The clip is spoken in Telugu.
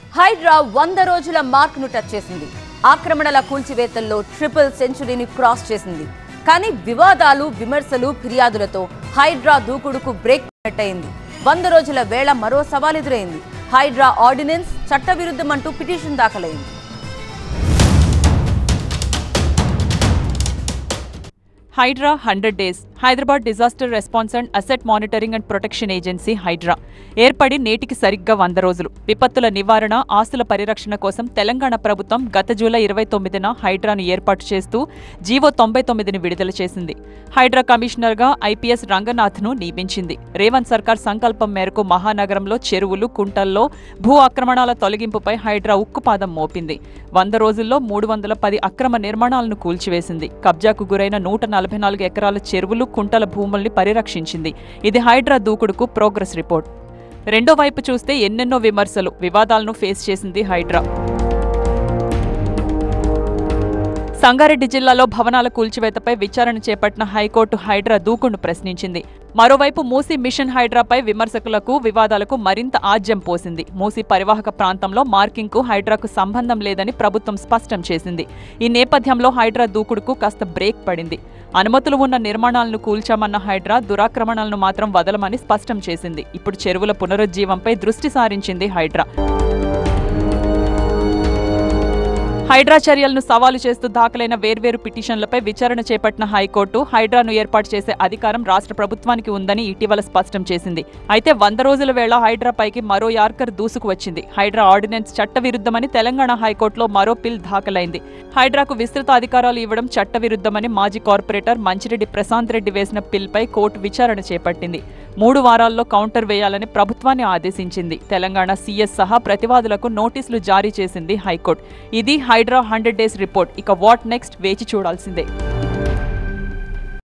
హైడ్రా వంద రోజుల మార్క్ ను టచ్ చేసింది ఆక్రమణల కూల్చివేతల్లో ట్రిపుల్ సెంచరీని క్రాస్ చేసింది కానీ వివాదాలు విమర్శలు ఫిర్యాదులతో హైడ్రా దూకుడుకు బ్రేక్ పడినట్టయింది వంద రోజుల వేళ మరో సవాల్ ఎదురైంది హైడ్రా ఆర్డినెన్స్ చట్టవిరుద్ధమంటూ పిటిషన్ దాఖలైంది HYDRAA hundred days Hyderabad disaster response and asset monitoring and protection agency HYDRAA ఏర్పడి నేటికి సరిగ్గా వంద రోజులు విపత్తుల నివారణ ఆస్తుల పరిరక్షణ కోసం తెలంగాణ ప్రభుత్వం గత జూలై ఇరవై తొమ్మిదిన హైడ్రాను ఏర్పాటు చేస్తూ జీవో తొంభై తొమ్మిదిని విడుదల చేసింది హైడ్రా కమిషనర్గా ఐపీఎస్ రంగనాథ్ను నియమించింది రేవంత్ సర్కార్ సంకల్పం మేరకు మహానగరంలో చెరువులు కుంటల్లో భూ ఆక్రమణాల తొలగింపుపై హైడ్రా ఉక్కుపాదం మోపింది వంద రోజుల్లో మూడు వందల పది అక్రమ నిర్మాణాలను కూల్చివేసింది కబ్జాకు గురైన నూట నలభై నాలుగు ఎకరాల చెరువులు కుంటల భూముల్ని పరిరక్షించింది ఇది హైడ్రా దూకుడుకు ప్రోగ్రెస్ రిపోర్ట్ రెండో వైపు చూస్తే ఎన్నెన్నో విమర్శలు వివాదాలను ఫేస్ చేసింది హైడ్రా సంగారెడ్డి జిల్లాలో భవనాల కూల్చివేతపై విచారణ చేపట్టిన హైకోర్టు హైడ్రా దూకుడును ప్రశ్నించింది మరోవైపు మూసీ మిషన్ హైడ్రాపై విమర్శకులకు వివాదాలకు మరింత ఆజ్యం పోసింది మూసీ పరివాహక ప్రాంతంలో మార్కింగ్కు హైడ్రాకు సంబంధం లేదని ప్రభుత్వం స్పష్టం చేసింది ఈ నేపథ్యంలో హైడ్రా దూకుడుకు కాస్త బ్రేక్ పడింది అనుమతులు ఉన్న నిర్మాణాలను కూల్చామన్న హైడ్రా దురాక్రమణలను మాత్రం వదలమని స్పష్టం చేసింది ఇప్పుడు చెరువుల పునరుజ్జీవంపై దృష్టి సారించింది హైడ్రా హైడ్రా చర్యలను సవాలు చేస్తూ దాఖలైన వేర్వేరు పిటిషన్లపై విచారణ చేపట్టిన హైకోర్టు హైడ్రాను ఏర్పాటు చేసే అధికారం రాష్ట్ర ప్రభుత్వానికి ఉందని ఇటీవల స్పష్టం చేసింది అయితే వంద రోజుల వేళ హైడ్రాపైకి మరో యార్కర్ దూసుకు వచ్చింది హైడ్రా ఆర్డినెన్స్ చట్టవిరుద్ధమని తెలంగాణ హైకోర్టులో మరో పిల్ దాఖలైంది హైడ్రాకు విస్తృత అధికారాలు ఇవ్వడం చట్టవిరుద్ధమని మాజీ కార్పొరేటర్ మంచిరెడ్డి ప్రశాంత్ రెడ్డి వేసిన పిల్పై కోర్టు విచారణ చేపట్టింది మూడు వారాల్లో కౌంటర్ వేయాలని ప్రభుత్వాన్ని ఆదేశించింది తెలంగాణ సీఎస్ సహా ప్రతివాదులకు నోటీసులు జారీ చేసింది హైకోర్టు ఇది హైడ్రా హండ్రెడ్ డేస్ రిపోర్ట్ ఇక వాట్ నెక్స్ట్ వేచి చూడాల్సిందే